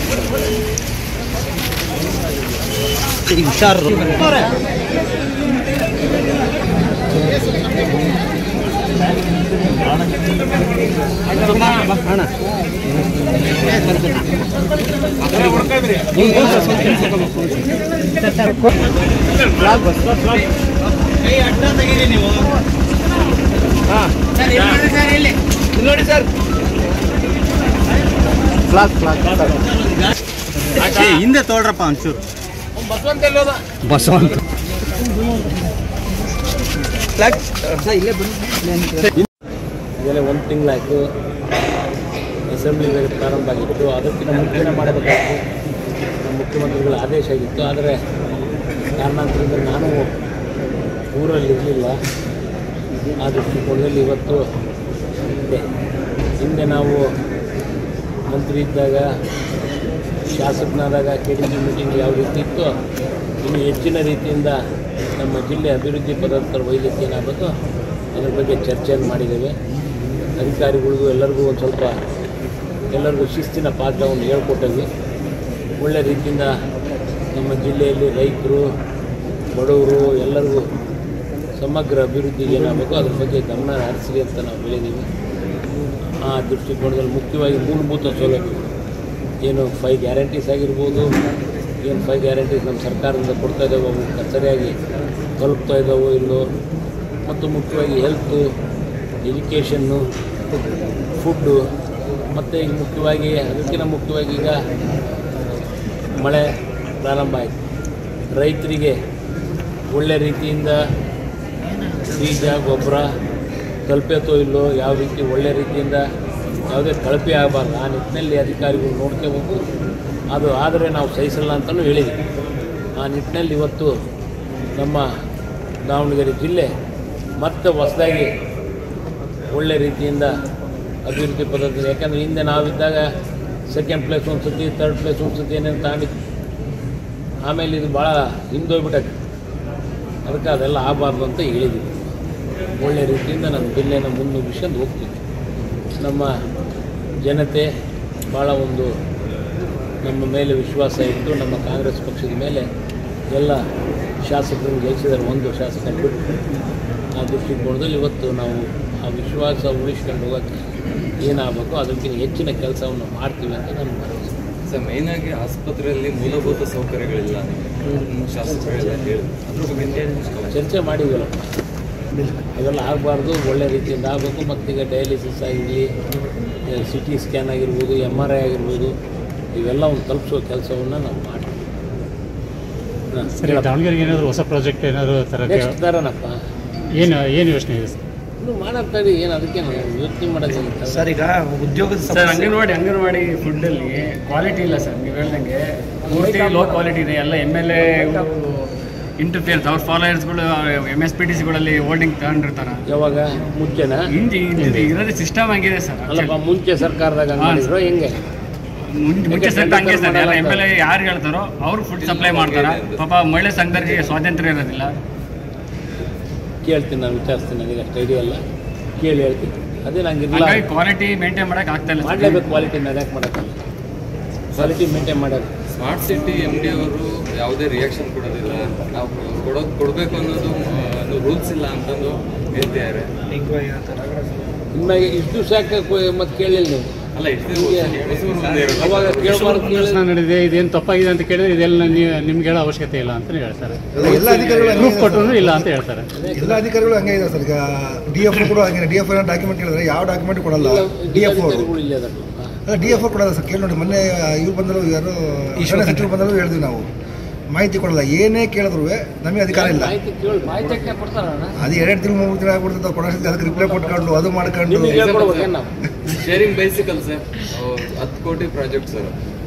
ಈಗ ಹುಷಾರು ಅಣ್ಣ ನೋಡಿ ಸರ್ ಫ್ಲಾಗ್ ಫ್ಲಾಗ್ ಹಿಂದೆ ತೋಳ್ರಪ್ಪ ಒಂಚೂರು ಬಸವಂತ ಫ್ಲಾಗ್ ಇಲ್ಲೇ ಬನ್ನಿ ಈಗಲೇ ಒಂದು ತಿಂಗಳಾಯಿತು ಅಸೆಂಬ್ಲಿ ಬೇರೆ ಪ್ರಾರಂಭ ಆಗಿತ್ತು ಅದಕ್ಕಿಂತ ಮುಂಚೆನೇ ಮಾಡಬೇಕಾಗಿತ್ತು ನಮ್ಮ ಮುಖ್ಯಮಂತ್ರಿಗಳ ಆದೇಶ ಆಗಿತ್ತು ಆದರೆ ಕಾರಣಾಂತರದಿಂದ ನಾನು ಊರಲ್ಲಿ ಇರಲಿಲ್ಲ ಆ ದೃಷ್ಟಿಕೋನದಲ್ಲಿ ಇವತ್ತು ಇದೆ ಹಿಂದೆ ನಾವು ಮಂತ್ರಿ ಇದ್ದಾಗ ಶಾಸಕನಾದಾಗ ಕೆ ಡಿ ಸಿ ಮೀಟಿಂಗ್ ಯಾವ ರೀತಿ ಇತ್ತು ಇನ್ನು ಹೆಚ್ಚಿನ ರೀತಿಯಿಂದ ನಮ್ಮ ಜಿಲ್ಲೆ ಅಭಿವೃದ್ಧಿ ಪದಾರ್ಥ ಒಯ್ಲಿಕ್ಕೆ ಏನಾಗಬೇಕು ಅದ್ರ ಬಗ್ಗೆ ಚರ್ಚೆಯನ್ನು ಮಾಡಿದ್ದೇವೆ ಅಧಿಕಾರಿಗಳಿಗೂ ಎಲ್ಲರಿಗೂ ಒಂದು ಸ್ವಲ್ಪ ಎಲ್ಲರಿಗೂ ಶಿಸ್ತಿನ ಪಾತ್ರವನ್ನು ಹೇಳ್ಕೊಟ್ಟಿದ್ವಿ ಒಳ್ಳೆ ರೀತಿಯಿಂದ ನಮ್ಮ ಜಿಲ್ಲೆಯಲ್ಲಿ ರೈತರು ಬಡವರು ಎಲ್ಲರಿಗೂ ಸಮಗ್ರ ಅಭಿವೃದ್ಧಿಗೆ ಏನಾಗಬೇಕು ಅದ್ರ ಬಗ್ಗೆ ಗಮನ ಹರಿಸಲಿ ಅಂತ ನಾವು ಹೇಳಿದ್ದೀವಿ ಆ ದೃಷ್ಟಿಕೋನದಲ್ಲಿ ಮುಖ್ಯವಾಗಿ ಮೂಲಭೂತ ಸೌಲಭ್ಯಗಳು ಏನು ಫೈವ್ ಗ್ಯಾರಂಟೀಸ್ ಆಗಿರ್ಬೋದು ಏನು ಫೈವ್ ಗ್ಯಾರಂಟೀಸ್ ನಮ್ಮ ಸರ್ಕಾರದಿಂದ ಕೊಡ್ತಾ ಇದ್ದಾವೆ ಅವು ಸರಿಯಾಗಿ ತಲುಪ್ತಾ ಇದ್ದಾವೋ ಇಲ್ಲೋ ಮತ್ತು ಮುಖ್ಯವಾಗಿ ಹೆಲ್ತು ಎಜುಕೇಷನ್ನು ಫುಡ್ಡು ಮತ್ತು ಈಗ ಮುಖ್ಯವಾಗಿ ಅದಕ್ಕಿಂತ ಮುಖ್ಯವಾಗಿ ಈಗ ಮಳೆ ಪ್ರಾರಂಭ ಆಯಿತು ರೈತರಿಗೆ ಒಳ್ಳೆ ರೀತಿಯಿಂದ ಬೀಜ ಗೊಬ್ಬರ ತಲುಪೇತೋ ಇಲ್ಲೋ ಯಾವ ರೀತಿ ಒಳ್ಳೆ ರೀತಿಯಿಂದ ಯಾವುದೇ ಕಳಪೆ ಆಗಬಾರ್ದು ಆ ನಿಟ್ಟಿನಲ್ಲಿ ಅಧಿಕಾರಿಗಳು ನೋಡ್ಕೋಬೇಕು ಅದು ಆದರೆ ನಾವು ಸಹಿಸಲ್ಲ ಅಂತಲೂ ಹೇಳಿದ್ವಿ ಆ ನಿಟ್ಟಿನಲ್ಲಿ ಇವತ್ತು ನಮ್ಮ ದಾವಣಗೆರೆ ಜಿಲ್ಲೆ ಮತ್ತೆ ಹೊಸದಾಗಿ ಒಳ್ಳೆ ರೀತಿಯಿಂದ ಅಭಿವೃದ್ಧಿ ಪದ್ಧತಿ ಯಾಕಂದರೆ ಹಿಂದೆ ನಾವಿದ್ದಾಗ ಸೆಕೆಂಡ್ ಪ್ಲೇಸ್ ಒಂದು ಸತಿ ತರ್ಡ್ ಪ್ಲೇಸ್ ಒಂದು ಸತಿ ಏನೇನು ತಗೊಂಡಿದ್ದು ಆಮೇಲೆ ಇದು ಭಾಳ ಹಿಂದೋಗ್ಬಿಟ್ಟೈತೆ ಅದಕ್ಕೆ ಅದೆಲ್ಲ ಆಗಬಾರ್ದು ಅಂತ ಹೇಳಿದ್ವಿ ಒಳ್ಳೆ ರೀತಿಯಿಂದ ನಮ್ಮ ಜಿಲ್ಲೆನ ಮುನ್ನುಗ್ಗಿಸ್ಕೊಂಡು ಹೋಗ್ತೀವಿ ನಮ್ಮ ಜನತೆ ಭಾಳ ಒಂದು ನಮ್ಮ ಮೇಲೆ ವಿಶ್ವಾಸ ಇಟ್ಟು ನಮ್ಮ ಕಾಂಗ್ರೆಸ್ ಪಕ್ಷದ ಮೇಲೆ ಎಲ್ಲ ಶಾಸಕರನ್ನು ಗೆಲ್ಲಿಸಿದ್ದಾರೆ ಒಂದು ಶಾಸಕರು ಬಿಟ್ಟು ಆ ದೃಷ್ಟಿಕೋನದಲ್ಲಿ ಇವತ್ತು ನಾವು ಆ ವಿಶ್ವಾಸ ಉಳಿಸ್ಕೊಂಡು ಹೋಗೋಕ್ಕೆ ಏನಾಗಬೇಕು ಅದಕ್ಕಿಂತ ಹೆಚ್ಚಿನ ಕೆಲಸವನ್ನು ಮಾಡ್ತೀವಿ ಅಂತ ನಾನು ಭರವಸೆ ಸರ್ ಮೇನ್ ಆಗಿ ಆಸ್ಪತ್ರೆಯಲ್ಲಿ ಮೂಲಭೂತ ಸೌಕರ್ಯಗಳಿಲ್ಲ ನಿಮ್ಮ ಶಾಸಕರೆಲ್ಲ ಹೇಳಿ ಅದ್ರ ಬಗ್ಗೆ ಚರ್ಚೆ ಮಾಡಿದ್ವಲ್ಲ ಅದೆಲ್ಲ ಆಗಬಾರ್ದು ಒಳ್ಳೆ ರೀತಿಯಿಂದ ಆಗಬೇಕು ಮತ್ತೀಗ ಡಯಾಲಿಸಿಸ್ ಆಗಿರಲಿ ಸಿ ಟಿ ಸ್ಕ್ಯಾನ್ ಆಗಿರ್ಬೋದು ಎಮ್ ಆರ್ ಐ ಆಗಿರ್ಬೋದು ಇವೆಲ್ಲ ಒಂದು ತಲುಪಿಸೋ ಕೆಲಸವನ್ನು ನಾವು ಮಾಡ್ತೀವಿ ಸರಿ ದಾವಣಗೆರೆಗೆ ಏನಾದರೂ ಹೊಸ ಪ್ರಾಜೆಕ್ಟ್ ಏನಾದರೂ ತರಕ್ಕೆ ನೆಕ್ಸ್ಟ್ ತರೋಣಪ್ಪ ಏನು ಏನು ಯೋಚನೆ ಇದೆ ಸರ್ ಇನ್ನು ಮಾಡತ್ತಾರೆ ಏನು ಅದಕ್ಕೆ ಯೋಚನೆ ಮಾಡೋದಿಲ್ಲ ಸರ್ ಈಗ ಉದ್ಯೋಗದ ಸರ್ ಅಂಗನವಾಡಿ ಅಂಗನವಾಡಿ ಫುಡ್ಡಲ್ಲಿ ಕ್ವಾಲಿಟಿ ಇಲ್ಲ ಸರ್ ನೀವು ಹೇಳ್ದಂಗೆ ಪೂರ್ತಿ ಲೋ ಕ್ವಾಲಿಟಿ ಇದೆ ಎಲ್ಲ ಎಮ್ ಎಲ್ ಎ ಇಂಟರ್ಫಿಯರ್ಸ್ ಅವ್ರ ಫಾಲೋಯರ್ಸ್ಗಳು ಎಮ್ ಎಸ್ ಪಿ ಟಿ ಸಿಗಳಲ್ಲಿ ಹೋಲ್ಡಿಂಗ್ ತಗೊಂಡಿರ್ತಾರೆ ಯಾವಾಗ ಮುಂಚೆನಾ ಹಿಂದಿ ಹಿಂದಿ ಇರೋದು ಸಿಸ್ಟಮ್ ಆಗಿದೆ ಸರ್ ಅಲ್ಲಪ್ಪ ಮುಂಚೆ ಸರ್ಕಾರದಾಗ ಹಂಗ್ ಮಾಡಿದ್ರು ಹೆಂಗೆ ಮುಂಚೆ ಮುಂಚೆ ಸೆಟ್ ಹಂಗೆ ಸರ್ ಎಲ್ಲ ಎಮ್ ಎಲ್ ಎ ಯಾರು ಹೇಳ್ತಾರೋ ಅವ್ರು ಫುಡ್ ಸಪ್ಲೈ ಮಾಡ್ತಾರೆ ಪಾಪ ಮಹಿಳೆ ಸಂಘದವರಿಗೆ ಸ್ವಾತಂತ್ರ್ಯ ಇರೋದಿಲ್ಲ ಕೇಳ್ತೀನಿ ನಾನು ವಿಚಾರಿಸ್ತೀನಿ ನನಗೆ ಅಷ್ಟು ಐಡಿಯಾ ಇಲ್ಲ ಕೇಳಿ ಹೇಳ್ತೀನಿ ಅದೇ ನಂಗೆ ಇಲ್ಲ ಹಂಗಾಗಿ ಕ್ವಾಲಿಟಿ ಮೇಂಟೈನ್ ಮಾಡಕ್ ಆಗ್ತಾ ಇಲ್ಲ ಸರ್ ಮಾಡಲೇಬೇಕು ಕ್ವಾಲಿಟಿ ಯಾಕೆ ಮಾಡೋಕ್ಕಲ್ಲ ಕ್ವಾಲಿಟಿ ಮೇಂಟೈನ್ ಮಾಡೋದು ಸ್ಮಾರ್ಟ್ ಸಿಟಿ ಎಮ್ ಡಿ ಅವರು ಯಾವುದೇ ರಿಯಾಕ್ಷನ್ ಕೊಡೋದಿಲ್ಲ ನಾವು ಕೊಡೋದು ಕೊಡಬೇಕು ಅನ್ನೋದು ರೂಲ್ಸ್ ಇಲ್ಲ ಅಂತಂದು ಹೇಳ್ತಿದ್ದಾರೆ ಇನ್ಮ್ಯಾಗೆ ಇಷ್ಟು ದಿವಸ ಯಾಕೆ ಮತ್ತೆ ಕೇಳಿಲ್ಲ ನೀವು ಅಲ್ಲ ಎಷ್ಟು ಹೊಸಬರು ಮುಂದೆ ಇರೋದು. ಅವಾಗ ಕೇಳಬಾರ್ದು ಕೇಳಿ ಪ್ರಶ್ನೆ ನಡೆದಿದೆ ಇದೇನು ತಪ್ಪಾಗಿದೆ ಅಂತ ಕೇಳಿದ್ರೆ ಇದೆಲ್ಲ ನೀವು ನಿಮ್ಗೆ ಹೇಳೋ ಅವಶ್ಯಕತೆ ಇಲ್ಲ ಅಂತ ಹೇಳ್ತಾರೆ ಎಲ್ಲ ಅಧಿಕಾರಿಗಳು ಹಂಗೆ ಪ್ರೂಫ್ ಇದೆ ಕೊಟ್ಟರು ಇಲ್ಲ ಅಂತ ಹೇಳ್ತಾರೆ ಎಲ್ಲ ಅಧಿಕಾರಿಗಳು ಹಂಗೆ ಇದೆ ಸರ್ ಈಗ ಡಿ ಎಫ್ ಕೂಡ ಹಂಗೆ ಡಿ ಎಫ್ ಡಾಕ್ಯುಮೆಂಟ್ ಕೇಳಿದ್ರೆ ಯಾವ ಡಾಕ್ಯುಮೆಂಟ್ ಕೊಡಲ್ಲ ಡಿ ಎಫ್ ಅವರು ಅಧಿಕಾರಿಗಳು ಇಲ್ಲೇ ಅದಾರ. ಡಿ ಎಫ್ ಕೊಡಲ್ಲ ಸರ್ ಕೇಳಿ ನೋಡಿ ಮೊನ್ನೆ ಇವ್ರು ಬಂದರು ಯಾರು ಈಶ್ವರ ಸಚಿವರು ಬಂದರು ಹೇಳಿದ್ವಿ ನಾವು ಮಾಹಿತಿ ಕೊಡಲ್ಲ ಏನೇ ಕೇಳಿದ್ರು ನಮಗೆ ಅಧಿಕಾರ ಇಲ್ಲ ಮಾಹಿತಿ ಕೇಳಿ ಮಾಹಿತಿ ಯಾಕೆ ಕೊಡ್ತಾರಣ್ಣ ಅದು ಎರಡು ತಿಂಗಳು ಮೂರು ತಿಂಗಳು ಆಗ್ಬಿಡ್ತದೆ ಕೊಡೋಷ್ಟು ಅದಕ್ಕೆ ರಿಪ್ಲೈ ಕೊಟ್ಕೊಂಡು ಅದು ಮಾಡ್ಕೊಂಡು ನಿಮಗೆ ಹೇಳ್ಕೊಡ್ಬೇಕೇನು ನಾವು ಶೇರಿಂಗ್ ಬೈಸಿಕಲ್ ಸರ್ ಹತ್ತು ಕೋಟಿ ಪ್ರಾಜೆಕ್ಟ್ ಸರ್